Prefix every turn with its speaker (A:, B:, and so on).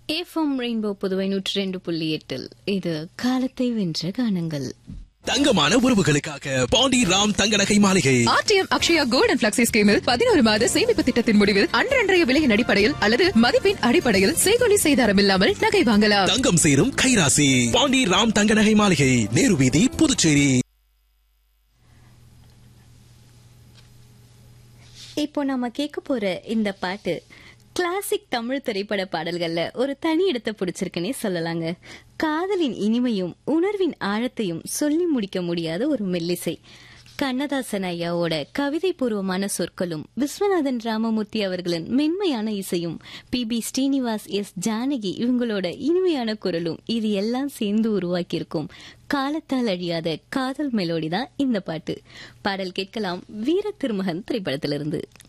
A: FM rainbow Puduvai நூற்றி ரெண்டு புள்ளி எட்டில் இது காலத்தை வென்ற கானங்கள்
B: தங்கமான உறவுகளுக்காக பாண்டி ராம் தங்க நகை மாளிகை
C: RTM Akshaya gold and flexi ஸ்கீமில் பதினோரு மாத சேமிப்பு திட்டத்தின் முடிவில் அன்றன்றைய விலையின் அடிப்படையில் அல்லது மதிப்பின் அடிப்படையில் செய்கொலி செய்தாரம் இல்லாமல் நகை வாங்கலாம்
B: தங்கம் சேரும் கைராசி பாண்டி ராம் தங்க நகை மாளிகை நேரு வீதி புதுச்சேரி
A: இப்போ நாம கேட்க போற இந்த பாட்டு கிளாசிக் தமிழ் திரைப்பட பாடல்கள்ல ஒரு தனி இடத்தை பிடிச்சிருக்குன்னே சொல்லலாங்க காதலின் இனிமையும் உணர்வின் ஆழத்தையும் சொல்லி முடிக்க முடியாத ஒரு மெல்லிசை கண்ணதாசன் ஐயாவோட கவிதை பூர்வமான சொற்களும் விஸ்வநாதன் ராமமூர்த்தி அவர்களின் மென்மையான இசையும் P B Srinivas S Janaki இவங்களோட இனிமையான குரலும் இது எல்லாம் சேர்ந்து உருவாக்கியிருக்கும் காலத்தால் அழியாத காதல் மெலோடி தான் இந்த பாட்டு பாடல் கேட்கலாம் வீர திருமகன் திரைப்படத்திலிருந்து